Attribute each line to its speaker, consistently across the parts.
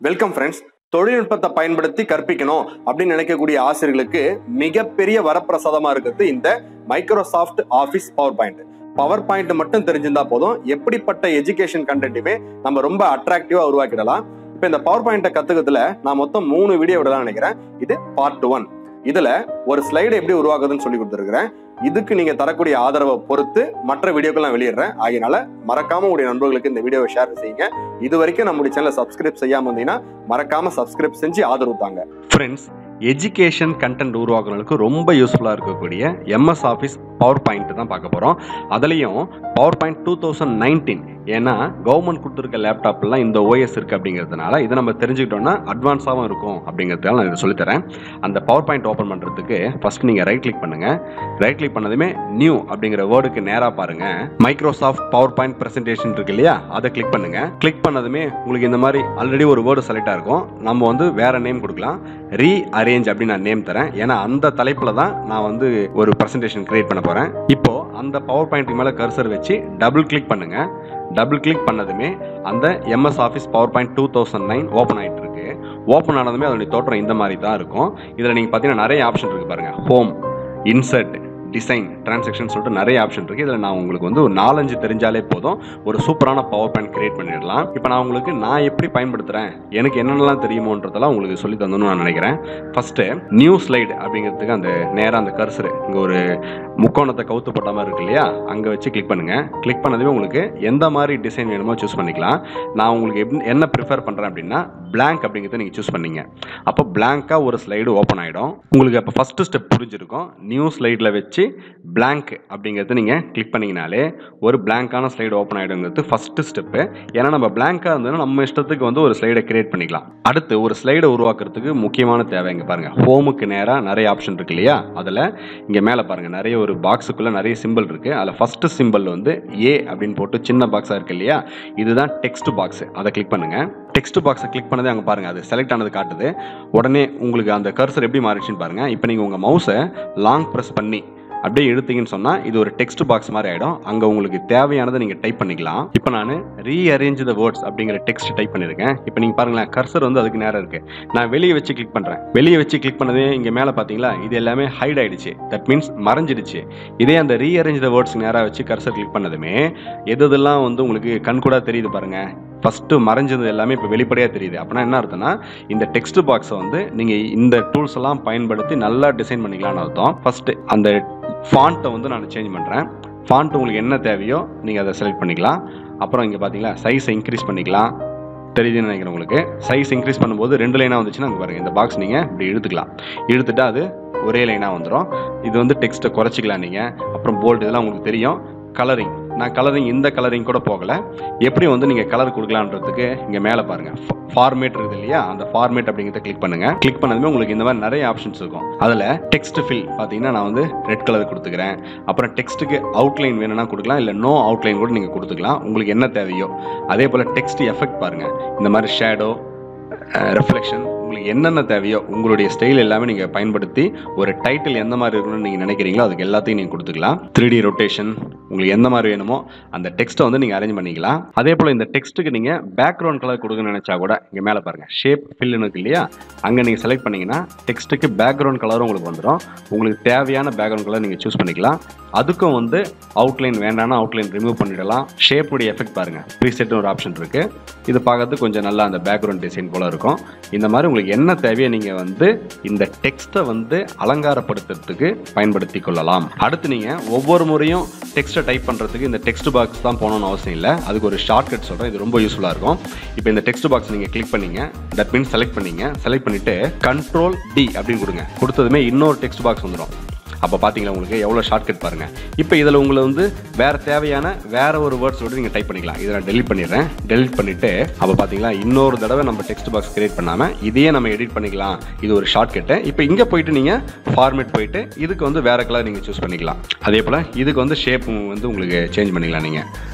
Speaker 1: welcome friends தொழில்நுட்பத்தை பயன்படுத்தி கற்பிக்கணும் அப்படின்னு நினைக்கக்கூடிய ஆசிரியர்களுக்கு மிகப்பெரிய வரப்பிரசாதமா இருக்கிறது இந்த Microsoft Office power point power point மட்டும் தெரிஞ்சிருந்தா போதும் எப்படிப்பட்ட எஜுகேஷன் கண்டென்ட்டுமே நம்ம ரொம்ப அட்ராக்டிவா உருவாக்கிடலாம் இப்போ இந்த பவர் பாயிண்ட்டை கத்துக்கிறதுல நான் மொத்தம் மூணு வீடியோ விடலாம் நினைக்கிறேன் இது பார்ட் ஒன் இதுல ஒரு ஸ்லைடு எப்படி உருவாக்குதுன்னு சொல்லி கொடுத்துருக்கிறேன் இதுக்கு நீங்க தரக்கூடிய ஆதரவை பொறுத்து மற்ற வீடியோக்கள் நான் வெளியிடுறேன் ஆகையினால மறக்காம உங்களுடைய நண்பர்களுக்கு இந்த வீடியோவை ஷேர் செய்யுங்க இது வரைக்கும் நம்முடைய சேனலை சப்ஸ்கிரைப் செய்யாம இருந்தீங்கன்னா மறக்காம சப்ஸ்கிரைப் செஞ்சு ஆதரவு தாங்க ஃப்ரெண்ட்ஸ் எஜுகேஷன் கண்டென்ட் உருவாக்குறதுக்கு ரொம்ப யூஸ்ஃபுல்லாக இருக்கக்கூடிய எம்எஸ் ஆஃபீஸ் பவர் பாயிண்ட் தான் பார்க்க போகிறோம் அதுலேயும் power point two thousand nineteen ஏன்னா கவர்மெண்ட் கொடுத்துருக்க லேப்டாப்லாம் இந்த ஓஎஸ் இருக்குது அப்படிங்கிறதுனால இதை நம்ம தெரிஞ்சுக்கிட்டோம்னா அட்வான்ஸாகவும் இருக்கும் அப்படிங்கிறதுனால நான் இதை சொல்லித்தரேன் அந்த பவர் பாயிண்ட் ஓப்பன் பண்ணுறதுக்கு ஃபஸ்ட் நீங்கள் ரைட் கிளிக் பண்ணுங்கள் ரைட் கிளிக் பண்ணதுமே நியூ அப்படிங்கிற வேர்டுக்கு நேராக பாருங்க மைக்ரோசாஃப்ட் பவர் பாயிண்ட் பிரசன்டேஷன் இருக்கு இல்லையா அதை கிளிக் பண்ணுங்க கிளிக் பண்ணதுமே உங்களுக்கு இந்த மாதிரி ஆல்ரெடி ஒரு வேர்டு செலக்ட் இருக்கும் நம்ம வந்து வேற நேம் கொடுக்கலாம் ரீ அரேஞ்ச் அப்படின்னு நான் நேம் தரேன் ஏன்னா அந்த தலைப்பில் தான் நான் வந்து ஒரு பிரசன்டேஷன் கிரியேட் பண்ண போகிறேன் இப்போ அந்த பவர் பாயிண்ட் மேலே கர்சர் வச்சு டபுள் கிளிக் பண்ணுங்க டபுள் கிளிக் பண்ணதுமே அந்த MS Office power point two thousand nine open ஆகிட்டு இருக்கு ஓப்பன் ஆனதுமே அதனுடைய தோற்றம் இந்த மாதிரி தான் இருக்கும் இதில் நீங்கள் பார்த்தீங்கன்னா நிறைய ஆப்ஷன் இருக்கு பாருங்க ஹோம் இன்சர்ட் டிசைன் டிரான்சாக்ஷன் சொல்லிட்டு நிறைய ஆப்ஷன் இருக்குது இதில் நான் உங்களுக்கு வந்து ஒரு நாலஞ்சு தெரிஞ்சாலே போதும் ஒரு சூப்பரான பவர் பாயிண்ட் கிரியேட் பண்ணிடலாம் இப்போ நான் உங்களுக்கு நான் எப்படி பயன்படுத்துகிறேன் எனக்கு என்னென்னலாம் தெரியுமோன்றதெல்லாம் உங்களுக்கு சொல்லி தந்தணும்னு நான் நினைக்கிறேன் ஃபஸ்ட்டு நியூ ஸ்லைடு அப்படிங்கிறதுக்கு அந்த நேராக அந்த கர்சர் இங்கே ஒரு முக்கோணத்தை கவுத்து போட்ட மாதிரி இருக்கு இல்லையா அங்கே வச்சு கிளிக் பண்ணுங்கள் கிளிக் பண்ணதுமே உங்களுக்கு எந்த மாதிரி டிசைன் வேணுமோ சூஸ் பண்ணிக்கலாம் நான் உங்களுக்கு எப் என்ன ப்ரிஃபர் பண்ணுறேன் அப்படின்னா பிளாங்க் அப்படிங்கிறத நீங்கள் சூஸ் பண்ணீங்க அப்போ பிளாங்காக ஒரு ஸ்லைடு ஓப்பன் ஆகிடும் உங்களுக்கு அப்போ ஃபஸ்ட்டு ஸ்டெப் புரிஞ்சிருக்கும் நியூ ஸ்லைடில் வச்சு பிளாங்க் அப்படிங்கிறது நீங்கள் கிளிக் பண்ணிங்கனாலே ஒரு பிளாங்கான ஸ்லைடு ஓப்பன் ஆகிடுங்கிறது ஃபஸ்ட்டு ஸ்டெப்பு ஏன்னா நம்ம பிளாங்காக இருந்ததுன்னா நம்ம இஷ்டத்துக்கு வந்து ஒரு ஸ்லைடை கிரியேட் பண்ணிக்கலாம் அடுத்து ஒரு ஸ்லைடை உருவாக்குறதுக்கு முக்கியமான தேவை இங்கே பாருங்கள் ஹோமுக்கு நேராக நிறைய ஆப்ஷன் இருக்கு இல்லையா அதில் இங்கே மேலே பாருங்கள் நிறைய ஒரு பாக்ஸுக்குள்ளே நிறைய சிம்பிள் இருக்குது அதில் ஃபஸ்ட்டு சிம்பிள் வந்து ஏ அப்படின்னு போட்டு சின்ன பாக்ஸாக இருக்கு இல்லையா இதுதான் டெக்ஸ்ட் பாக்ஸ் அதை கிளிக் பண்ணுங்கள் டெக்ஸ்ட் பாக்ஸை கிளிக் பண்ணதே அங்கே பாருங்கள் அது செலக்ட் ஆனது காட்டுது உடனே உங்களுக்கு அந்த கர்சர் எப்படி மாறிடுச்சுன்னு பாருங்கள் இப்போ நீங்கள் உங்கள் மவுஸை லாங் ப்ரெஸ் பண்ணி அப்படியே எடுத்தீங்கன்னு சொன்னால் இது ஒரு டெக்ஸ்ட் பாக்ஸ் மாதிரி ஆகிடும் அங்கே உங்களுக்கு தேவையானதை நீங்கள் டைப் பண்ணிக்கலாம் இப்போ நான் ரீஅரேஞ்ச் த வேர்ட்ஸ் அப்படிங்கிற டெக்ஸ்ட் டைப் பண்ணியிருக்கேன் இப்போ நீங்கள் பாருங்களேன் கர்சர் வந்து அதுக்கு நேரம் இருக்குது நான் வெளியே வச்சு கிளிக் பண்ணுறேன் வெளியே வச்சு கிளிக் பண்ணதே இங்கே மேலே பார்த்தீங்களா இது எல்லாமே ஹைட் ஆயிடுச்சு தட் மீன்ஸ் மறைஞ்சிடுச்சு இதே அந்த ரீஅரேஞ்ச் த வேர்ட்ஸ் நேராக வச்சு கர்சர் கிளிக் பண்ணதுமே எது எதெல்லாம் வந்து உங்களுக்கு கண்கூடா தெரியுது பாருங்கள் ஃபஸ்ட்டு மறைஞ்சது எல்லாமே இப்போ வெளிப்படையாக தெரியுது அப்படின்னா என்ன அர்த்தம்னா இந்த டெக்ஸ்ட் பாக்ஸை வந்து நீங்கள் இந்த டூல்ஸ் எல்லாம் பயன்படுத்தி நல்லா டிசைன் பண்ணிக்கலாம்னு அர்த்தம் ஃபஸ்ட்டு அந்த ஃபாண்ட்டை வந்து நான் சேஞ்ச் பண்ணுறேன் ஃபாண்ட் உங்களுக்கு என்ன தேவையோ நீங்கள் அதை செலக்ட் பண்ணிக்கலாம் அப்புறம் இங்கே பார்த்தீங்களா சைஸை இன்க்ரீஸ் பண்ணிக்கலாம் தெரியுதுன்னு நினைக்கிறேன் உங்களுக்கு சைஸ் இன்க்ரீஸ் பண்ணும்போது ரெண்டு லைனாக வந்துச்சுன்னா அங்கே பாருங்கள் இந்த பாக்ஸ் நீங்கள் இப்படி இழுத்துக்கலாம் இழுத்துட்டா அது ஒரே லைனாக வந்துடும் இது வந்து டெக்ஸ்ட்டை குறைச்சிக்கலாம் நீங்கள் அப்புறம் போல்ட் இதெல்லாம் உங்களுக்கு தெரியும் கலரிங் நான் கலரிங் இந்த கலரிங் கூட போகலை எப்படி வந்து நீங்கள் கலர் கொடுக்கலான்றதுக்கு இங்கே மேலே பாருங்கள் ஃபார்மேட் இருக்குது இல்லையா அந்த ஃபார்மேட் அப்படிங்கிறத கிளிக் பண்ணுங்கள் கிளிக் பண்ணதுமே உங்களுக்கு இந்த மாதிரி நிறைய ஆப்ஷன்ஸ் இருக்கும் அதில் டெக்ஸ்ட் ஃபில் பார்த்தீங்கன்னா நான் வந்து ரெட் கலர் கொடுத்துக்கிறேன் அப்புறம் டெக்ஸ்ட்டுக்கு அவுட்லைன் வேணும்னா கொடுக்கலாம் இல்லை நோ அவுட்லைன் கூட நீங்கள் கொடுத்துக்கலாம் உங்களுக்கு என்ன தேவையோ அதே போல் டெக்ஸ்ட் எஃபெக்ட் பாருங்கள் இந்த மாதிரி ஷேடோ ரெஃப்ளெக்ஷன் உங்களுக்கு என்னென்ன தேவையோ உங்களுடைய ஸ்டைல் எல்லாமே நீங்கள் பயன்படுத்தி ஒரு டைட்டில் எந்த மாதிரி இருக்கணும்னு நீங்கள் நினைக்கிறீங்களோ அதுக்கு எல்லாத்தையும் நீங்கள் கொடுத்துக்கலாம் த்ரீ டி ரொட்டேஷன் உங்களுக்கு எந்த மாதிரி வேணுமோ அந்த டெக்ஸ்ட்டை வந்து நீங்கள் அரேஞ்ச் பண்ணிக்கலாம் அதே போல் இந்த டெக்ஸ்ட்டுக்கு நீங்கள் பேக்ரவுண்ட் கலர் கொடுக்கணும்னு நினச்சா கூட இங்கே மேலே பாருங்கள் ஷேப் ஃபில்னு இருக்கு இல்லையா அங்கே நீங்கள் செலக்ட் பண்ணிங்கன்னா டெக்ஸ்ட்டுக்கு பேக்ரவுண்ட் கலரும் உங்களுக்கு வந்துடும் உங்களுக்கு தேவையான பேக்ரவுண்ட் கலர் நீங்கள் சூஸ் பண்ணிக்கலாம் அதுக்கும் வந்து அவுட்லைன் வேண்டாம்னா அவுட்லைன் ரிமூவ் பண்ணிடலாம் ஷேப்புடைய எஃபெக்ட் பாருங்கள் ப்ரீசெட்னு ஒரு ஆப்ஷன் இருக்குது இது பார்க்கறதுக்கு கொஞ்சம் நல்லா அந்த பேக்ரவுண்ட் டிசைன் போல் இருக்கும் இந்த மாதிரி உங்களுக்கு என்ன தேவையோ நீங்கள் வந்து இந்த டெக்ஸ்ட்டை வந்து அலங்காரப்படுத்துறதுக்கு பயன்படுத்தி கொள்ளலாம் அடுத்து நீங்கள் ஒவ்வொரு முறையும் டெக்ஸ்ட்டை டைப் பண்ணுறதுக்கு இந்த டெக்ஸ்ட் பாக்ஸ் தான் போகணும்னு அவசியம் இல்லை அதுக்கு ஒரு ஷார்ட்கட் சொல்கிறேன் இது ரொம்ப யூஸ்ஃபுல்லாக இருக்கும் இப்போ இந்த டெக்ஸ்ட் பாக்ஸ் நீங்கள் கிளிக் பண்ணீங்க தட் மீன்ஸ் செலக்ட் பண்ணீங்க செலக்ட் பண்ணிவிட்டு கண்ட்ரோல் டி அப்படின்னு கொடுங்க கொடுத்ததுமே இன்னொரு டெக்ஸ்ட் பாக்ஸ் வந்துடும் அப்போ பார்த்தீங்களா உங்களுக்கு எவ்வளோ ஷார்ட்கட் பாருங்கள் இப்போ இதில் உங்களை வந்து வேறு தேவையான வேற ஒரு வேர்ட்ஸ் விட்டு நீங்கள் டைப் பண்ணிக்கலாம் இதை நான் டெலிட் பண்ணிடுறேன் டெலிட் பண்ணிவிட்டு அப்போ பார்த்தீங்களா இன்னொரு தடவை நம்ம டெக்ஸ்ட் பாக்ஸ் கிரியேட் பண்ணாமல் இதையே நம்ம எடிட் பண்ணிக்கலாம் இது ஒரு ஷார்ட்கட்டு இப்போ இங்கே போயிட்டு நீங்கள் ஃபார்மேட் போயிட்டு இதுக்கு வந்து வேறு கலர் நீங்கள் சூஸ் பண்ணிக்கலாம் அதே போல் இதுக்கு வந்து ஷேப் வந்து உங்களுக்கு சேஞ்ச் பண்ணிக்கலாம் நீங்கள்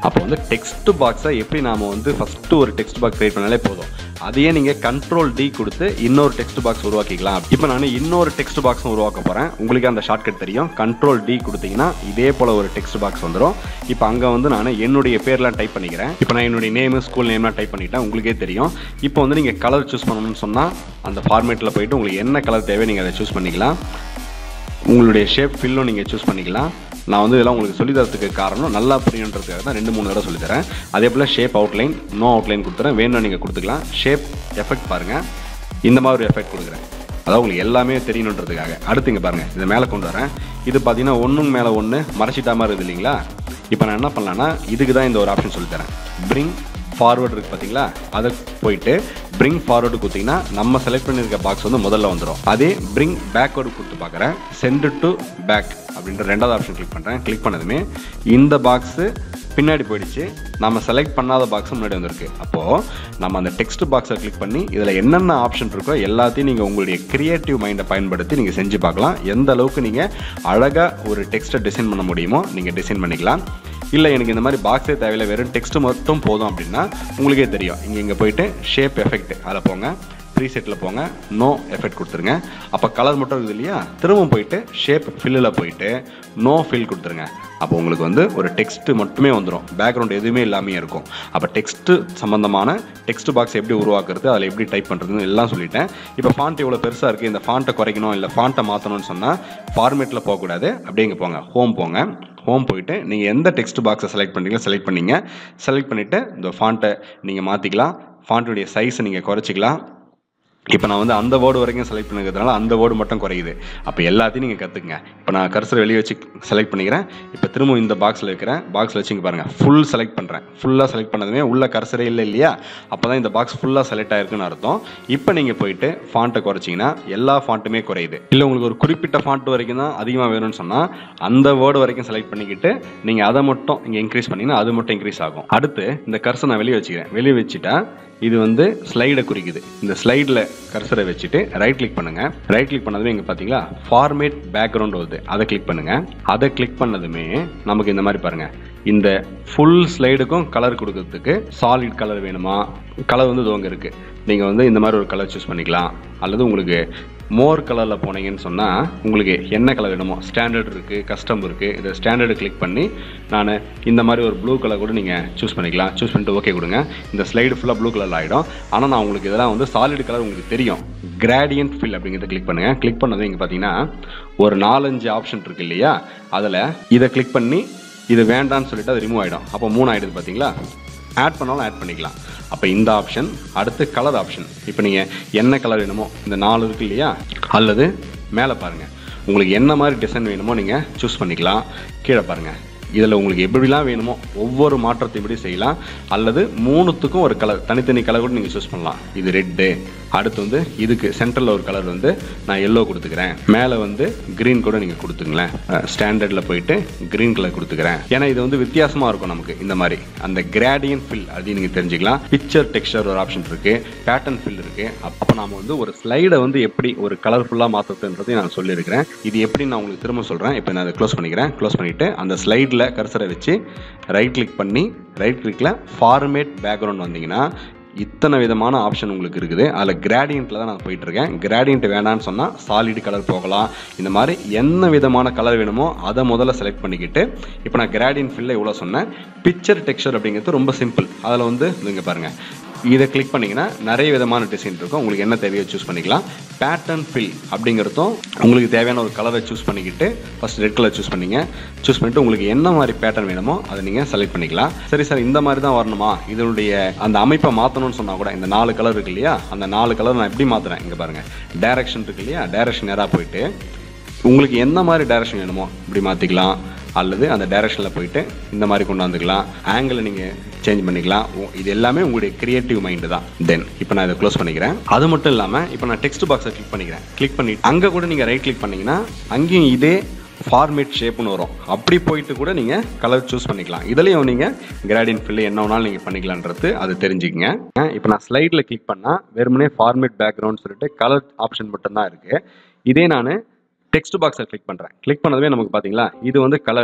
Speaker 1: அப்போ வந்து டெக்ஸ்ட் பாக்ஸை எப்படி நாம வந்து ஃபஸ்ட்டு ஒரு டெக்ஸ்ட் பாக்ஸ் கிரியேட் பண்ணாலே போதும் அதையே நீங்கள் கண்ட்ரோல் டி கொடுத்து இன்னொரு டெக்ஸ்ட் பாக்ஸ் உருவாக்கிக்கலாம் இப்போ நான் இன்னொரு டெக்ஸ்ட் பாக்ஸும் உருவாக்க போகிறேன் உங்களுக்கு அந்த ஷார்ட்கட் தெரியும் கண்ட்ரோல் டி கொடுத்தீங்கன்னா இதே போல் ஒரு டெக்ஸ்ட் பாக்ஸ் வந்துடும் இப்போ அங்கே வந்து நான் என்னுடைய பேர்லாம் டைப் பண்ணிக்கிறேன் இப்போ நான் என்னுடைய நேமு ஸ்கூல் நேம்லாம் டைப் பண்ணிட்டேன் உங்களுக்கே தெரியும் இப்போ வந்து நீங்கள் கலர் சூஸ் பண்ணணும்னு சொன்னால் அந்த ஃபார்மேட்டில் போயிட்டு உங்களுக்கு என்ன கலர் தேவை நீங்கள் அதை சூஸ் பண்ணிக்கலாம் உங்களுடைய ஷேப் ஃபில்லும் நீங்கள் சூஸ் பண்ணிக்கலாம் நான் வந்து இதெல்லாம் உங்களுக்கு சொல்லி தரதுக்கு காரணம் நல்லா புரியணுன்றதுக்காக தான் ரெண்டு மூணு தடவை சொல்லி தரேன் அதே போல் ஷேப் அவுட்லைன் நோ அவுட்லைன் கொடுத்துறேன் வேணும் நீங்கள் கொடுத்துக்கலாம் ஷேப் எஃபெக்ட் பாருங்கள் இந்த மாதிரி ஒரு எஃபெக்ட் கொடுக்குறேன் அதாவது உங்களுக்கு எல்லாமே தெரியணுன்றதுக்காக அடுத்து இங்கே பாருங்கள் இதை மேலே கொண்டு வரேன் இது பார்த்தீங்கன்னா ஒன்றுங்க மேலே ஒன்று மறைச்சிட்டா மாதிரி இருக்குது இல்லைங்களா இப்போ நான் என்ன பண்ணலான்னா இதுக்கு தான் இந்த ஒரு ஆப்ஷன் சொல்லித்தரேன் பிரிங் ஃபார்வர்டு இருக்குது பார்த்தீங்களா அதை போயிட்டு பிரிங் ஃபார்வர்டு கொடுத்தீங்கன்னா நம்ம செலக்ட் பண்ணியிருக்க பாக்ஸ் வந்து முதல்ல வந்துடும் அதே பிரிங் பேக்வர்டு கொடுத்து பார்க்குறேன் சென்ட் டு பேக் அப்படின்ற ரெண்டாவது ஆப்ஷன் கிளிக் பண்ணுறேன் கிளிக் பண்ணதுமே இந்த பாக்ஸு பின்னாடி போயிடுச்சு நம்ம செலக்ட் பண்ணாத பாக்ஸ் முன்னாடி வந்திருக்கு அப்போது நம்ம அந்த டெக்ஸ்ட் பாக்ஸை கிளிக் பண்ணி இதில் என்னென்ன ஆப்ஷன் இருக்கோ எல்லாத்தையும் நீங்கள் உங்களுடைய கிரியேட்டிவ் மைண்டை பயன்படுத்தி நீங்கள் செஞ்சு பார்க்கலாம் எந்த அளவுக்கு நீங்கள் அழகாக ஒரு டெக்ஸ்ட்டை டிசைன் பண்ண முடியுமோ நீங்கள் டிசைன் பண்ணிக்கலாம் இல்லை எனக்கு இந்த மாதிரி பாக்ஸே தேவையில்லை வெறும் டெக்ஸ்ட் மட்டும் போதும் அப்படின்னா உங்களுக்கே தெரியும் இங்கே இங்கே போயிட்டு ஷேப் எஃபெக்ட் அதில் போங்க ப்ரீசெட்டில் போங்க நோ எஃபெக்ட் கொடுத்துருங்க அப்போ கலர் மட்டும் இருக்குது இல்லையா திரும்ப போயிட்டு ஷேப் ஃபில்லில் போயிட்டு நோ ஃபில் கொடுத்துருங்க அப்போ உங்களுக்கு வந்து ஒரு டெக்ஸ்ட் மட்டுமே வந்துடும் பேக்ரவுண்ட் எதுவுமே இல்லாமே இருக்கும் அப்போ டெக்ஸ்ட் சம்மந்தமான டெக்ஸ்ட் பாக்ஸ் எப்படி உருவாக்குறது அதில் எப்படி டைப் பண்ணுறதுன்னு எல்லாம் சொல்லிட்டேன் இப்போ ஃபாண்ட் இவ்வளோ பெருசாக இருக்குது இந்த ஃபாண்ட்டை குறைக்கணும் இல்லை ஃபாண்ட்டை மாற்றணும்னு சொன்னால் ஃபார்மேட்டில் போகக்கூடாது அப்படியே இங்கே போங்க ஹோம் போங்க ஹோம் போயிட்டு நீங்கள் எந்த டெக்ஸ்ட் பாக்ஸை செலக்ட் பண்ணுறீங்களோ செலக்ட் பண்ணீங்க செலக்ட் பண்ணிவிட்டு இந்த ஃபாண்ட்டை நீங்கள் மாற்றிக்கலாம் ஃபாண்ட்டுடைய சைஸை நீங்கள் குறைச்சிக்கலாம் இப்போ நான் வந்து அந்த வேர்டு வரைக்கும் செலக்ட் பண்ணிக்கிறதுனால அந்த வேர்டு மட்டும் குறையுது அப்போ எல்லாத்தையும் நீங்கள் கற்றுக்குங்க இப்போ நான் கர்சர் வெளியே வச்சு செலக்ட் பண்ணிக்கிறேன் இப்போ திரும்ப இந்த பாக்ஸில் வைக்கிறேன் பாக்ஸில் வச்சுங்க பாருங்கள் ஃபுல் செலக்ட் பண்ணுறேன் ஃபுல்லாக செலக்ட் பண்ணதுமே உள்ள கர்சரே இல்லை இல்லையா அப்போ தான் இந்த பாக்ஸ் ஃபுல்லாக செலக்ட் ஆயிருக்குன்னு அர்த்தம் இப்போ நீங்கள் போயிட்டு ஃபாண்ட்டை குறைச்சிங்கன்னா எல்லா ஃபாண்ட்டுமே குறையுது இல்லை உங்களுக்கு ஒரு குறிப்பிட்ட ஃபாண்ட் வரைக்கும் தான் அதிகமாக வேணும்னு சொன்னால் அந்த வேர்டு வரைக்கும் செலக்ட் பண்ணிக்கிட்டு நீங்கள் அதை மட்டும் இங்கே இன்க்ரீஸ் பண்ணிங்கன்னா அது மட்டும் இன்க்ரீஸ் ஆகும் அடுத்து இந்த கர்சர் நான் வெளியே வச்சுக்கிறேன் வெளியே வச்சுட்டா இது வந்து ஸ்லைடை குறிக்குது இந்த ஸ்லைடில் கர்சரை வச்சுட்டு ரைட் கிளிக் பண்ணுங்க ரைட் கிளிக் பண்ணதுமே இங்கே பார்த்தீங்களா ஃபார்மேட் பேக்ரவுண்ட் வருது அதை கிளிக் பண்ணுங்க அதை கிளிக் பண்ணதுமே நமக்கு இந்த மாதிரி பாருங்க இந்த ஃபுல் ஸ்லைடுக்கும் கலர் கொடுக்கறதுக்கு சாலிட் கலர் வேணுமா கலர் வந்து இதுவங்க இருக்கு நீங்கள் வந்து இந்த மாதிரி ஒரு கலர் சூஸ் பண்ணிக்கலாம் அல்லது உங்களுக்கு மோர் கலரில் போனீங்கன்னு சொன்னால் உங்களுக்கு என்ன கலர் வேணுமோ ஸ்டாண்டர்ட் இருக்குது கஸ்டம் இருக்குது இதை ஸ்டாண்டர்டு கிளிக் பண்ணி நான் இந்த மாதிரி ஒரு ப்ளூ கலர் கூட நீங்கள் சூஸ் பண்ணிக்கலாம் சூஸ் பண்ணிட்டு ஓகே கொடுங்க இந்த ஸ்லைடு ஃபுல்லாக ப்ளூ கலரில் ஆகிடும் ஆனால் நான் உங்களுக்கு இதெல்லாம் வந்து சாலிட் கலர் உங்களுக்கு தெரியும் கிராடியன்ட் ஃபில் அப்படிங்கிறத கிளிக் பண்ணுங்கள் கிளிக் பண்ணது இங்கே பார்த்தீங்கன்னா ஒரு நாலஞ்சு ஆப்ஷன் இருக்கு இல்லையா அதில் இதை கிளிக் பண்ணி இது வேண்டான்னு சொல்லிட்டு அது ரிமூவ் ஆகிடும் அப்போ மூணு ஆகிடுது பார்த்தீங்களா ஆட் பண்ணாலும் ஆட் பண்ணிக்கலாம் அப்போ இந்த ஆப்ஷன் அடுத்து கலர் ஆப்ஷன் இப்போ நீங்கள் என்ன கலர் வேணுமோ இந்த நாலு இருக்கு இல்லையா அல்லது மேலே பாருங்கள் உங்களுக்கு என்ன மாதிரி டிசைன் வேணுமோ நீங்கள் சூஸ் பண்ணிக்கலாம் கீழே பாருங்கள் இதில் உங்களுக்கு எப்படிலாம் வேணுமோ ஒவ்வொரு மாற்றத்தை இப்படி செய்யலாம் அல்லது மூணுத்துக்கும் ஒரு கலர் தனித்தனி கலர் கூட நீங்கள் சூஸ் பண்ணலாம் இது ரெட்டு அடுத்து வந்து இதுக்கு சென்டரில் ஒரு கலர் வந்து நான் எல்லோ கொடுத்துக்கிறேன் மேலே வந்து க்ரீன் கூட நீங்கள் கொடுத்துங்களேன் ஸ்டாண்டர்டில் போயிட்டு க்ரீன் கலர் கொடுத்துக்கிறேன் ஏன்னா இது வந்து வித்தியாசமாக இருக்கும் நமக்கு இந்த மாதிரி அந்த கிராடியன் ஃபில் அதையும் நீங்கள் தெரிஞ்சுக்கலாம் பிக்சர் டெக்ஸ்டர் ஒரு ஆப்ஷன் இருக்குது பேட்டர்ன் ஃபில் இருக்குது அப்போ நாம வந்து ஒரு ஸ்லைடை வந்து எப்படி ஒரு கலர்ஃபுல்லாக மாற்றுறதுன்றதையும் நான் சொல்லியிருக்கிறேன் இது எப்படி நான் உங்களுக்கு திரும்ப சொல்கிறேன் இப்போ நான் அதை க்ளோஸ் பண்ணிக்கிறேன் க்ளோஸ் பண்ணிவிட்டு அந்த ஸ்லைடில் கர்சரை வச்சு ரைட் கிளிக் பண்ணி ரைட் கிளிக்கில் ஃபார்மேட் பேக்ரவுண்ட் வந்தீங்கன்னா இத்தனை விதமான ஆப்ஷன் உங்களுக்கு இருக்குது அதில் கிராடியண்ட்டில் தான் நான் போயிட்டுருக்கேன் கிராடியன்ட் வேணான்னு சொன்னால் சாலிட் கலர் போகலாம் இந்த மாதிரி என்ன விதமான கலர் வேணுமோ அதை முதல்ல செலக்ட் பண்ணிக்கிட்டு இப்போ நான் கிராடியன்ட் ஃபில்ல இவ்வளோ சொன்னேன் பிக்சர் டெக்ஸ்சர் அப்படிங்கிறது ரொம்ப சிம்பிள் அதில் வந்து இங்கே பாருங்கள் இதை கிளிக் பண்ணிங்கன்னா நிறைய விதமான டிசைன் இருக்கும் உங்களுக்கு என்ன தேவையோ சூஸ் பண்ணிக்கலாம் பேட்டர்ன் ஃபில் அப்படிங்கிறதும் உங்களுக்கு தேவையான ஒரு கலரை சூஸ் பண்ணிக்கிட்டு ஃபர்ஸ்ட் ரெட் கலர் சூஸ் பண்ணீங்க சூஸ் பண்ணிட்டு உங்களுக்கு என்ன மாதிரி பேட்டர்ன் வேணுமோ அதை நீங்கள் செலக்ட் பண்ணிக்கலாம் சரி சார் இந்த மாதிரி தான் வரணுமா இதனுடைய அந்த அமைப்பை மாற்றணும்னு சொன்னால் கூட இந்த நாலு கலர் இருக்கு இல்லையா அந்த நாலு கலர் நான் எப்படி மாற்றுறேன் இங்கே பாருங்கள் டைரக்ஷன் இருக்கு இல்லையா டைரக்ஷன் நேராக போயிட்டு உங்களுக்கு என்ன மாதிரி டைரக்ஷன் வேணுமோ இப்படி மாற்றிக்கலாம் அல்லது அந்த டைரக்ஷனில் போயிட்டு இந்த மாதிரி கொண்டாந்துக்கலாம் ஆங்கிளை நீங்கள் சேஞ்ச் பண்ணிக்கலாம் உ- இது எல்லாமே உங்களுடைய கிரியேட்டிவ் மைண்டு தான் தென் இப்போ நான் இதை க்ளோஸ் பண்ணிக்கிறேன் அது மட்டும் இல்லாமல் இப்போ நான் டெக்ஸ்ட் பாக்ஸை கிளிக் பண்ணிக்கிறேன் கிளிக் பண்ணி அங்கே கூட நீங்கள் ரைட் கிளிக் பண்ணீங்கன்னா அங்கேயும் இதே ஃபார்மேட் ஷேப்னு வரும் அப்படி போயிட்டு கூட நீங்கள் கலர் சூஸ் பண்ணிக்கலாம் இதுலேயும் நீங்கள் கிராடியன் ஃபில் என்ன வேணாலும் நீங்கள் பண்ணிக்கலான்றது அது தெரிஞ்சுக்கங்க இப்போ நான் ஸ்லைடில் கிளிக் பண்ணால் வெறுமனே ஃபார்மேட் பேக்ரவுண்ட் சொல்லிட்டு கலர் ஆப்ஷன் மட்டும்தான் இருக்குது இதே நான் டெக்ஸ்ட் பாக்ஸை கிளிக் பண்ணுறேன் கிளிக் பண்ணதுமே நமக்கு பார்த்தீங்களா இது வந்து கலரு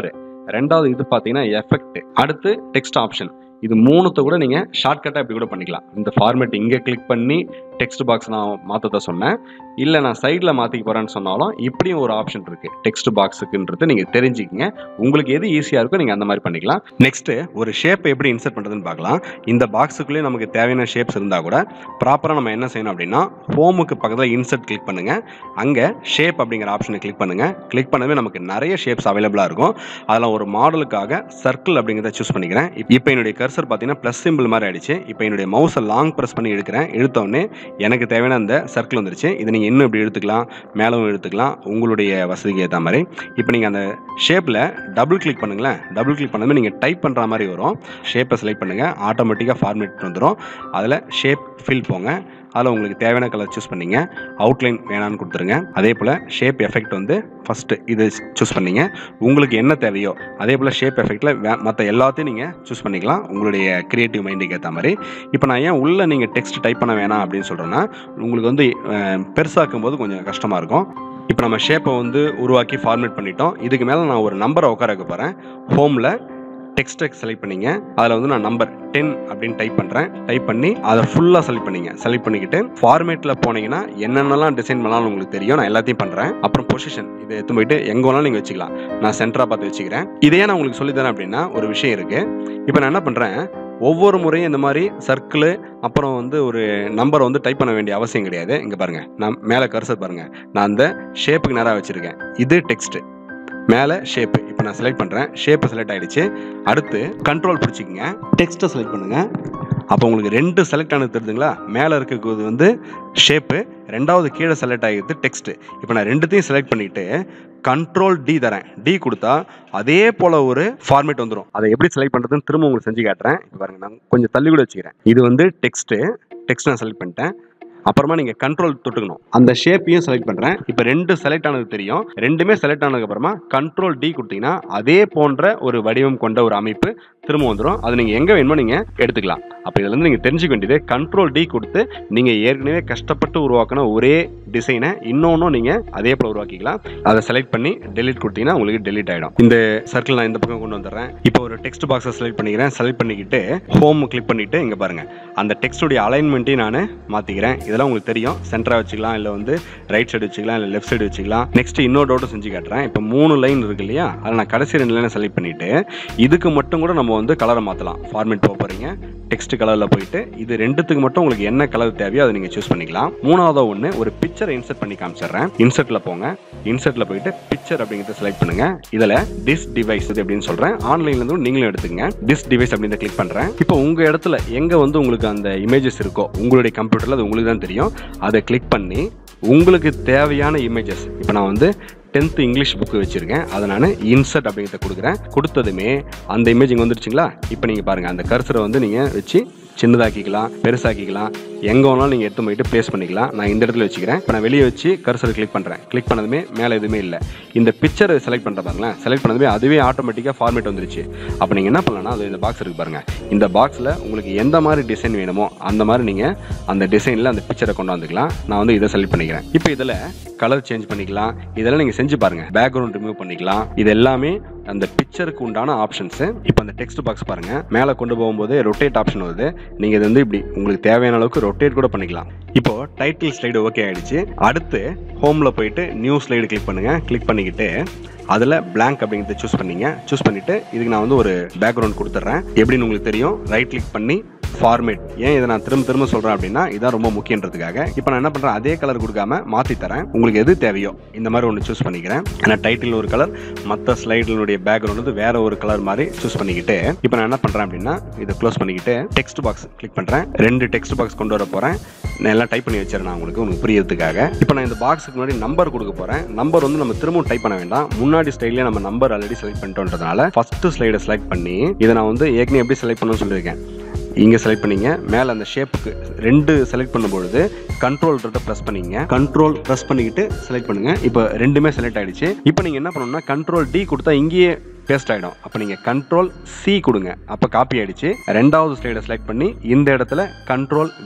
Speaker 1: ரெண்டாவது இது பார்த்தீங்கன்னா எஃபெக்ட் அடுத்து டெக்ஸ்ட் ஆப்ஷன் இது மூணுத்தை கூட நீங்கள் ஷார்ட்கட்டாக இப்படி கூட பண்ணிக்கலாம் இந்த ஃபார்மேட் இங்கே கிளிக் பண்ணி டெக்ஸ்ட் பாக்ஸ் நான் மாற்றத சொன்னேன் இல்லை நான் சைடில் மாற்றிக்க போகிறேன்னு சொன்னாலும் இப்படியும் ஒரு ஆப்ஷன் இருக்குது டெக்ஸ்ட் பாக்ஸுக்குன்றது நீங்கள் தெரிஞ்சுக்கிங்க உங்களுக்கு எது ஈஸியாக இருக்கோ நீங்கள் அந்த மாதிரி பண்ணிக்கலாம் நெக்ஸ்ட்டு ஒரு ஷேப் எப்படி இன்சர்ட் பண்ணுறதுன்னு பார்க்கலாம் இந்த பாக்ஸுக்குள்ளேயே நமக்கு தேவையான ஷேப்ஸ் இருந்தால் கூட ப்ராப்பராக நம்ம என்ன செய்யணும் அப்படின்னா ஹோமுக்கு பக்கத்தில் இன்சர்ட் கிளிக் பண்ணுங்கள் அங்கே ஷேப் அப்படிங்கிற ஆப்ஷனை கிளிக் பண்ணுங்கள் கிளிக் பண்ணவே நமக்கு நிறைய ஷேப்ஸ் அவைலபிளாக இருக்கும் அதில் ஒரு மாடலுக்காக சர்க்கிள் அப்படிங்கிறத சூஸ் பண்ணிக்கிறேன் இப்போ என்னுடைய கர்சர் பார்த்தீங்கன்னா ப்ளஸ் சிம்பிள் மாதிரி ஆயிடுச்சு இப்போ என்னுடைய மவுஸை லாங் ப்ரெஸ் பண்ணி எடுக்கிறேன் எடுத்தோடனே எனக்கு தேவையான அந்த சர்க்கிள் வந்துருச்சு இதை நீங்கள் இன்னும் இப்படி எடுத்துக்கலாம் மேலும் எடுத்துக்கலாம் உங்களுடைய வசதிக்கு ஏற்ற மாதிரி இப்போ நீங்கள் அந்த ஷேப்பில் டபுள் கிளிக் பண்ணுங்களேன் டபுள் கிளிக் பண்ணாமல் நீங்கள் டைப் பண்ணுற மாதிரி வரும் ஷேப்பை செலக்ட் பண்ணுங்கள் ஆட்டோமேட்டிக்காக ஃபார்மேட் வந்துடும் அதில் ஷேப் ஃபில் போங்க அதில் உங்களுக்கு தேவையான கலர் சூஸ் பண்ணிங்க அவுட்லைன் வேணான்னு கொடுத்துருங்க அதே போல் ஷேப் எஃபெக்ட் வந்து ஃபஸ்ட்டு இது சூஸ் பண்ணிங்க உங்களுக்கு என்ன தேவையோ அதே போல் ஷேப் எஃபெக்டில் மற்ற எல்லாத்தையும் நீங்கள் சூஸ் பண்ணிக்கலாம் உங்களுடைய க்ரியேட்டிவ் மைண்டுக்கு ஏற்ற மாதிரி இப்போ நான் ஏன் உள்ளே நீங்கள் டெக்ஸ்ட் டைப் பண்ண வேணாம் அப்படின்னு சொல்கிறேன்னா உங்களுக்கு வந்து அஹ், பெருசாக்கும் போது கொஞ்சம் கஷ்டமாக இருக்கும் இப்போ நம்ம ஷேப்பை வந்து உருவாக்கி ஃபார்மேட் பண்ணிட்டோம் இதுக்கு மேலே நான் ஒரு நம்பரை உட்கார வைக்க போகிறேன் ஹோமில் டெக்ஸ்ட்டை செலக்ட் பண்ணிங்க அதில் வந்து நான் நம்பர் டென் அப்படின்னு டைப் பண்ணுறேன் டைப் பண்ணி அதை ஃபுல்லாக செலக்ட் பண்ணிங்க செலக்ட் பண்ணிக்கிட்டு ஃபார்மேட்டில் போனீங்கன்னா என்னென்னலாம் டிசைன் பண்ணாலும் உங்களுக்கு தெரியும் நான் எல்லாத்தையும் பண்ணுறேன் அப்புறம் பொசிஷன் இதை எடுத்து போயிட்டு எங்கே வேணாலும் நீங்கள் வச்சுக்கலாம் நான் சென்டராக பார்த்து வச்சுக்கிறேன் இதையே நான் உங்களுக்கு சொல்லி தரேன் அப்படின்னா ஒரு விஷயம் இருக்குது இப்போ நான் என்ன பண்ணுறேன் ஒவ்வொரு முறையும் இந்த மாதிரி சர்க்கிள் அப்புறம் வந்து ஒரு நம்பரை வந்து டைப் பண்ண வேண்டிய அவசியம் கிடையாது இங்கே பாருங்கள் நான் மேலே கர்சர் பாருங்கள் நான் அந்த ஷேப்புக்கு நேராக வச்சுருக்கேன் இது டெக்ஸ்ட்டு மேலே ஷேப்பு இப்போ நான் செலக்ட் பண்ணுறேன் ஷேப்பு செலக்ட் ஆகிடுச்சு அடுத்து கண்ட்ரோல் பிடிச்சிக்கங்க டெக்ஸ்ட்டை செலக்ட் பண்ணுங்கள் அப்போ உங்களுக்கு ரெண்டு செலக்ட் ஆனது தெரியுதுங்களா மேலே இருக்கிறது வந்து ஷேப்பு ரெண்டாவது கீழே செலக்ட் ஆகிடுது டெக்ஸ்ட்டு இப்போ நான் ரெண்டுத்தையும் செலக்ட் பண்ணிவிட்டு கண்ட்ரோல் டி தரேன் டி கொடுத்தா அதே போல் ஒரு ஃபார்மேட் வந்துடும் அதை எப்படி செலக்ட் பண்ணுறதுன்னு திரும்ப உங்களுக்கு செஞ்சு காட்டுறேன் இப்போ பாருங்க நான் கொஞ்சம் தள்ளி கூட வச்சுக்கிறேன் இது வந்து டெக்ஸ்ட்டு டெக்ஸ்ட் நான் செலக்ட் பண்ணிட்டேன் அப்புறமா நீங்கள் கண்ட்ரோல் தொட்டுக்கணும் அந்த ஷேப்பையும் செலக்ட் பண்ணுறேன் இப்போ ரெண்டு செலக்ட் ஆனது தெரியும் ரெண்டுமே செலக்ட் ஆனதுக்கப்புறமா கண்ட்ரோல் டி கொடுத்தீங்கன்னா அதே போன்ற ஒரு வடிவம் கொண்ட ஒரு அமைப்பு திரும்ப வந்துடும் அது நீங்கள் எங்கே வேணுமோ நீங்கள் எடுத்துக்கலாம் அப்போ இதுலேருந்து நீங்கள் தெரிஞ்சுக்க வேண்டியது கண்ட்ரோல் டி கொடுத்து நீங்கள் ஏற்கனவே கஷ்டப்பட்டு உருவாக்கின ஒரே டிசைனை இன்னொன்றும் நீங்கள் அதே போல் உருவாக்கிக்கலாம் அதை செலக்ட் பண்ணி டெலிட் கொடுத்தீங்கன்னா உங்களுக்கு டெலிட் ஆகிடும் இந்த சர்க்கிள் நான் இந்த பக்கம் கொண்டு வந்துடுறேன் இப்போ ஒரு டெக்ஸ்ட் பாக்ஸை செலக்ட் பண்ணிக்கிறேன் செலக்ட் பண்ணிக்கிட்டு ஹோம் கிளிக் பண்ணிவிட்டு இங்கே பாருங்கள் அந்த டெக்ஸ்ட்டுடைய அலைன்மெண்ட்டையும் நான் மாற்றிக்கிறேன் இதெல்லாம் உங்களுக்கு தெரியும் சென்டராக வச்சுக்கலாம் இல்லை வந்து ரைட் சைடு வச்சுக்கலாம் இல்லை லெஃப்ட் சைடு வச்சுக்கலாம் நெக்ஸ்ட் இன்னொரு டவுட்டும் செஞ்சு காட்டுறேன் இப்போ மூணு லைன் இருக்கு இல்லையா அதில் நான் கடைசி ரெண்டு லைனை செலக்ட் பண்ணிவிட்டு இதுக்கு மட்டும் கூட நம்ம வந்து கலரை மாற்றலாம் ஃபார்மேட் போக போகிறீங்க டெக்ஸ்ட் கலரில் போயிட்டு இது ரெண்டுத்துக்கு மட்டும் உங்களுக்கு என்ன கலர் தேவையோ அதை நீங்கள் சூஸ் பண்ணிக்கலாம் மூணாவது ஒன்று ஒரு பிக்சரை இன்சர்ட் பண்ணி காமிச்சிடுறேன் இன்சர்ட்டில் போங்க இன்சர்ட்டில் போயிட்டு பிக்சர் அப்படிங்கிறத செலக்ட் பண்ணுங்க இதில் டிஸ் டிவைஸ் அப்படின்னு சொல்கிறேன் ஆன்லைன்லேருந்து நீங்களும் எடுத்துங்க டிஸ் டிவைஸ் அப்படின்றத கிளிக் பண்ணுறேன் இப்போ உங்கள் இடத்துல எங்கே வந்து உங்களுக்கு அந்த இமேஜஸ் இருக்கோ உங்களுடைய கம்ப்யூட்டரில் அது உங்களுக்கு தான் தெரியும் அதை கிளிக் பண்ணி உங்களுக்கு தேவையான இமேஜஸ் இப்போ நான் வந்து டென்த்து இங்கிலீஷ் புக்கு வச்சுருக்கேன் அதை நான் இன்சர்ட் அப்படிங்கிறத கொடுக்குறேன் கொடுத்ததுமே அந்த இமேஜ் இங்கே வந்துருச்சுங்களா இப்போ நீங்கள் பாருங்கள் அந்த கர்சரை வந்து நீங்கள் வச்சு சின்னதாக்கிக்கலாம் பெருசாக்கிக்கலாம் எங்கே வேணாலும் நீங்கள் எடுத்து போயிட்டு ப்ளேஸ் பண்ணிக்கலாம் நான் இந்த இடத்துல வச்சுக்கிறேன் இப்போ நான் வெளியே வச்சு கர்சரை கிளிக் பண்ணுறேன் கிளிக் பண்ணதுமே மேலே எதுவுமே இல்லை இந்த பிக்சரை செலக்ட் பண்ணுற பாருங்களேன் செலக்ட் பண்ணதுமே அதுவே ஆட்டோமேட்டிக்காக ஃபார்மேட் வந்துருச்சு அப்போ நீங்கள் என்ன பண்ணலாம்னா அது இந்த பாக்ஸ் இருக்கு பாருங்கள் இந்த பாக்ஸில் உங்களுக்கு எந்த மாதிரி டிசைன் வேணுமோ அந்த மாதிரி நீங்கள் அந்த டிசைனில் அந்த பிக்சரை கொண்டு வந்துக்கலாம் நான் வந்து இதை செலக்ட் பண்ணிக்கிறேன் இப்போ இதில் கலர் சேஞ்ச் பண்ணிக்கலாம் இதெல்லாம் நீங்கள் செஞ்சு பாருங்கள் பேக்ரவுண்ட் ரிமூவ் பண்ணிக்கலாம் இது எல்லாமே அந்த பிக்சருக்கு உண்டான ஆப்ஷன்ஸு இப்போ அந்த டெக்ஸ்ட் பாக்ஸ் பாருங்கள் மேலே கொண்டு போகும்போது ரொட்டேட் ஆப்ஷன் வருது நீங்கள் இது வந்து இப்படி உங்களுக்கு தேவையான அளவுக்கு ரொட்டேட் கூட பண்ணிக்கலாம் இப்போ டைட்டில் ஸ்லைடு ஓகே ஆயிடுச்சு அடுத்து ஹோமில் போயிட்டு நியூ ஸ்லைடு கிளிக் பண்ணுங்க கிளிக் பண்ணிக்கிட்டு அதில் blank அப்படிங்கிறத சூஸ் பண்ணீங்க சூஸ் பண்ணிவிட்டு இதுக்கு நான் வந்து ஒரு பேக்ரவுண்ட் கொடுத்துட்றேன் எப்படின்னு உங்களுக்கு தெரியும் ரைட் கிளிக் பண்ணி ஃபார்மேட் ஏன் இதை நான் திரும்ப திரும்ப சொல்கிறேன் அப்படின்னா இதான் ரொம்ப முக்கியன்றதுக்காக இப்போ நான் என்ன பண்ணுறேன் அதே கலர் கொடுக்காம மாற்றி தரேன் உங்களுக்கு எது தேவையோ இந்த மாதிரி ஒன்று சூஸ் பண்ணிக்கிறேன் ஏன்னா டைட்டில் ஒரு கலர் மற்ற ஸ்லைடினுடைய பேக்ரவுண்ட் வந்து வேற ஒரு கலர் மாதிரி சூஸ் பண்ணிக்கிட்டு இப்போ நான் என்ன பண்ணுறேன் அப்படின்னா இதை க்ளோஸ் பண்ணிக்கிட்டு டெக்ஸ்ட் பாக்ஸ் கிளிக் பண்ணுறேன் ரெண்டு டெக்ஸ்ட் பாக்ஸ் கொண்டு வர போகிறேன் நான் எல்லாம் டைப் பண்ணி வச்சிடறேன் நான் உங்களுக்கு உங்களுக்கு புரியறதுக்காக இப்போ நான் இந்த பாக்ஸுக்கு முன்னாடி நம்பர் கொடுக்க போகிறேன் நம்பர் வந்து நம்ம திரும்பவும் டைப் பண்ண வேண்டாம் முன்னாடி ஸ்டைல்லே நம்ம நம்பர் ஆல்ரெடி செலக்ட் பண்ணிட்டோன்றதுனால ஃபர்ஸ்ட் ஸ்லைடை செலக்ட் பண்ணி இதை நான் வந்து ஏற்கனவே எப்படி செலக்ட் பண்ணணும்னு சொல்லியிருக்கேன் இங்கே செலக்ட் பண்ணீங்க மேலே அந்த ஷேப்புக்கு ரெண்டு செலக்ட் பண்ணும்பொழுது கண்ட்ரோல் ப்ரெஸ் பண்ணீங்க கண்ட்ரோல் ப்ரெஸ் பண்ணிக்கிட்டு செலக்ட் பண்ணுங்க இப்போ ரெண்டுமே செலக்ட் ஆயிடுச்சு இப்போ நீங்கள் என்ன பண்ணணும்னா கண்ட்ரோல் டி கொடுத்தா இங்கேயே பேஸ்ட் ஆகிடும் அப்போ நீங்கள் கண்ட்ரோல் சி கொடுங்க அப்போ காப்பி ஆயிடுச்சு ரெண்டாவது ஸ்லைடை செலக்ட் பண்ணி இந்த இடத்துல கண்ட்ரோல் வி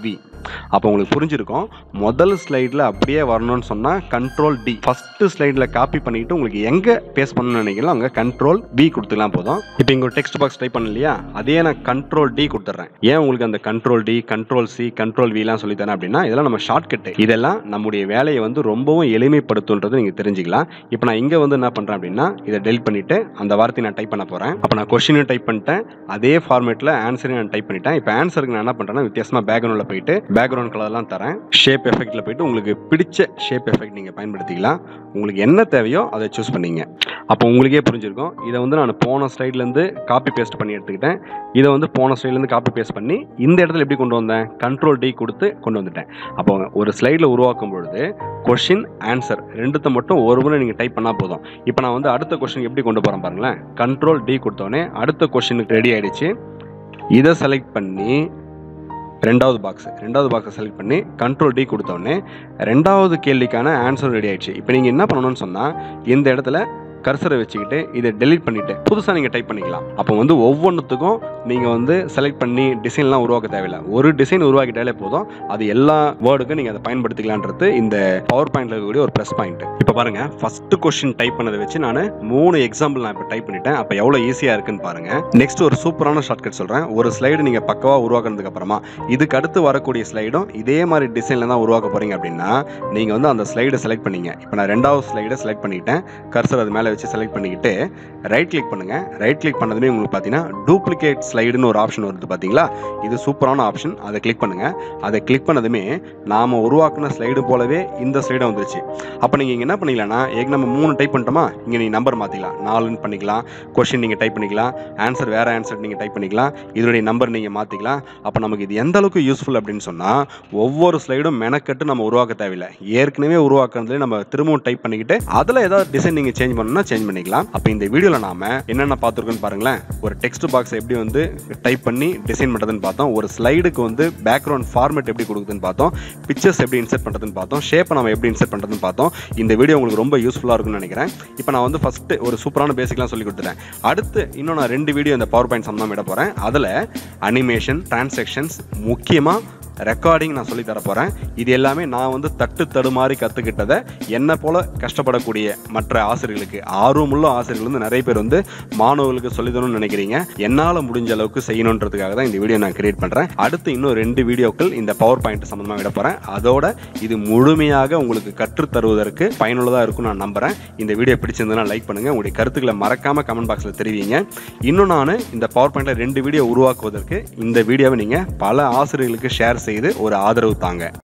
Speaker 1: அப்போ உங்களுக்கு புரிஞ்சிருக்கும் முதல் ஸ்லைடில் அப்படியே வரணும்னு சொன்னால் கண்ட்ரோல் டி ஃபஸ்ட்டு ஸ்லைடில் காப்பி பண்ணிட்டு உங்களுக்கு எங்கே பேஸ்ட் பண்ணணும்னு நினைக்கலாம் அங்கே கண்ட்ரோல் பி கொடுத்துக்கலாம் போதும் இப்போ இங்கே ஒரு டெக்ஸ்ட் பாக்ஸ் டைப் பண்ண இல்லையா அதே நான் கண்ட்ரோல் டி கொடுத்துட்றேன் ஏன் உங்களுக்கு அந்த control D control C control விலாம் சொல்லி தரேன் அப்படின்னா இதெல்லாம் நம்ம ஷார்ட்கட்டு இதெல்லாம் நம்முடைய வேலையை வந்து ரொம்பவும் எளிமைப்படுத்துன்றது நீங்கள் தெரிஞ்சுக்கலாம் இப்போ நான் இங்கே வந்து என்ன பண்ணுறேன் அப்படின்னா இதை டெலிட் பண்ணிவிட்டு அந்த வார்த்தையை நான் டைப் பண்ண போகிறேன் அப்போ நான் கொஷினும் டைப் பண்ணிட்டேன் அதே ஃபார்மேட்டில் ஆன்சரையும் நான் டைப் பண்ணிட்டேன் இப்போ ஆன்சருக்கு நான் என்ன பண்ணுறேன்னா வித்தியாசமாக பேக்ரவுண்டில் போயிட்டு பேக்ரவுண்ட் கலர்லாம் தரேன் ஷேப் எஃபெக்ட்டில் போயிட்டு உங்களுக்கு பிடிச்ச ஷேப் எஃபெக்ட் நீங்கள் பயன்படுத்திக்கலாம் உங்களுக்கு என்ன தேவையோ அதை சூஸ் பண்ணிங்க அப்போ உங்களுக்கே புரிஞ்சிருக்கும் இதை வந்து நான் போன ஸ்லைட்லேருந்து காப்பி பேஸ்ட் பண்ணி எடுத்துக்கிட்டேன் இதை வந்து போன ஸ்லைட்லேருந்து காப்பி பேஸ்ட் பண்ணி இந்த இடத்துல எப்படி கொண்டு வந்தேன் கண்ட்ரோல் டி கொடுத்து கொண்டு வந்துட்டேன் அப்போ ஒரு ஸ்லைடில் உருவாக்கும் பொழுது கொஷின் ஆன்சர் ரெண்டுத்த மட்டும் ஒரு முறை நீங்கள் டைப் பண்ணால் போதும் இப்போ நான் வந்து அடுத்த கொஷின் எப்படி கொண்டு போகிறேன் பாருங்களேன் கண்ட்ரோல் டி கொடுத்தோடனே அடுத்த கொஷினுக்கு ரெடி ஆயிடுச்சு இதை செலக்ட் பண்ணி ரெண்டாவது பாக்ஸ் ரெண்டாவது பாக்ஸை செலக்ட் பண்ணி கண்ட்ரோல் டி கொடுத்தோடனே ரெண்டாவது கேள்விக்கான ஆன்சர் ரெடி ஆயிடுச்சு இப்போ நீங்கள் என்ன பண்ணணும்னு சொன்னால் இந்த இடத்துல கர்சரை வச்சுக்கிட்டு இதை டெலீட் பண்ணிவிட்டு புதுசாக நீங்கள் டைப் பண்ணிக்கலாம் அப்போ வந்து ஒவ்வொன்றுத்துக்கும் நீங்கள் வந்து செலக்ட் பண்ணி டிசைன்லாம் உருவாக்க தேவையில்லை ஒரு டிசைன் உருவாக்கிட்டாலே போதும் அது எல்லா வேர்டுக்கும் நீங்கள் அதை பயன்படுத்திக்கலான்றது இந்த பவர் பாயிண்ட்ல இருக்கக்கூடிய ஒரு ப்ளஸ் பாயிண்ட் இப்போ பாருங்கள் ஃபஸ்ட்டு கொஸ்டின் டைப் பண்ணதை வச்சு நான் மூணு எக்ஸாம்பிள் நான் இப்போ டைப் பண்ணிட்டேன் அப்போ எவ்வளோ ஈஸியாக இருக்குன்னு பாருங்கள் நெக்ஸ்ட் ஒரு சூப்பரான ஷார்ட்கட் சொல்கிறேன் ஒரு ஸ்லைடு நீங்கள் பக்கவாக உருவாக்குனதுக்கு அப்புறமா இதுக்கு அடுத்து வரக்கூடிய ஸ்லைடும் இதே மாதிரி டிசைனில் தான் உருவாக்க போகிறீங்க அப்படின்னா நீங்கள் வந்து அந்த ஸ்லைடை செலக்ட் பண்ணீங்க இப்போ நான் ரெண்டாவது ஸ்லைடை செலக்ட் பண்ணிட்டேன் கர்சர் அது மேலே வச்சு செலக்ட் பண்ணிக்கிட்டு ரைட் கிளிக் பண்ணுங்க ரைட் கிளிக் பண்ணதுமே உங்களுக்கு பார்த்தீங்கன்னா டூப்ளிகேட் ஸ்லைடுன்னு ஒரு ஆப்ஷன் வருது பார்த்தீங்களா இது சூப்பரான ஆப்ஷன் அதை கிளிக் பண்ணுங்க அதை கிளிக் பண்ணதுமே நாம உருவாக்குன ஸ்லைடு போலவே இந்த ஸ்லைடும் வந்துருச்சு அப்போ நீங்கள் இங்கே என்ன பண்ணிக்கலாம்னா ஏக நம்ம மூணு டைப் பண்ணிட்டோமா இங்கே நீங்கள் நம்பர் மாற்றிக்கலாம் நாலுன்னு பண்ணிக்கலாம் கொஷின் நீங்கள் டைப் பண்ணிக்கலாம் ஆன்சர் வேறு ஆன்சர் நீங்கள் டைப் பண்ணிக்கலாம் இதனுடைய நம்பர் நீங்கள் மாற்றிக்கலாம் அப்போ நமக்கு இது எந்த அளவுக்கு யூஸ்ஃபுல் அப்படின்னு சொன்னால் ஒவ்வொரு ஸ்லைடும் மெனக்கட்டு நம்ம உருவாக்க தேவையில்லை ஏற்கனவே உருவாக்குறதுலேயே நம்ம திரும்பவும் டைப் பண்ணிக்கிட்டு அதில் ஏதாவது டிசைன் நீங்கள் சேஞ்ச் பண்ணணும்னா சேஞ்ச் பண்ணிக்கலாம் அப்போ இந்த வீடியோவில் நாம என்னென்ன பார்த்துருக்கோன்னு பாருங்களேன் ஒரு டெக்ஸ்ட் பாக்ஸ் எப்படி வந்து டைப் பண்ணி டிசைன் பண்ணுறதுன்னு பார்த்தோம் ஒரு ஸ்லைடுக்கு வந்து பேக்ரவுண்ட் ஃபார்மேட் எப்படி கொடுக்குதுன்னு பார்த்தோம் பிக்சர்ஸ் எப்படி இன்செர்ட் பண்ணுறதுன்னு பார்த்தோம் ஷேப்பை நம்ம எப்படி இன்செர்ட் பண்ணுறதுன்னு பார்த்தோம் இந்த வீடியோ உங்களுக்கு ரொம்ப யூஸ்ஃபுல்லாக இருக்கும்னு நினைக்கிறேன் இப்போ நான் வந்து ஃபஸ்ட்டு ஒரு சூப்பரான பேசிக்லாம் சொல்லி கொடுத்துட்டேன் அடுத்து இன்னும் நான் ரெண்டு வீடியோ இந்த பவர் பாயிண்ட் சம்மந்தம் இட போகிறேன் அதில் அனிமேஷன் டிரான்சாக்ஷன்ஸ் முக்கியமாக ரெக்கார்டிங் நான் சொல்லி தர போகிறேன் இது எல்லாமே நான் வந்து தட்டு தடுமாறி கற்றுக்கிட்டதை என்னை போல கஷ்டப்படக்கூடிய மற்ற ஆசிரியர்களுக்கு ஆர்வமுள்ள ஆசிரியர்கள் வந்து நிறைய பேர் வந்து மாணவர்களுக்கு சொல்லி தரணும்னு நினைக்கிறீங்க என்னால் முடிஞ்ச அளவுக்கு செய்யணுன்றதுக்காக தான் இந்த வீடியோ நான் கிரியேட் பண்ணுறேன் அடுத்து இன்னும் ரெண்டு வீடியோக்கள் இந்த பவர் பாயிண்ட் சம்மந்தமாக விட போகிறேன் அதோட இது முழுமையாக உங்களுக்கு கற்றுத் தருவதற்கு பயனுள்ளதாக இருக்கும் நான் நம்புகிறேன் இந்த வீடியோ பிடிச்சிருந்ததுன்னா லைக் பண்ணுங்கள் உங்களுடைய கருத்துக்களை மறக்காமல் கமெண்ட் பாக்ஸில் தெரிவிங்க இன்னும் நான் இந்த பவர் பாயிண்டில் ரெண்டு வீடியோ உருவாக்குவதற்கு இந்த வீடியோவை நீங்கள் பல ஆசிரியர்களுக்கு ஷேர் செய்து ஒரு ஆதரவு தாங்க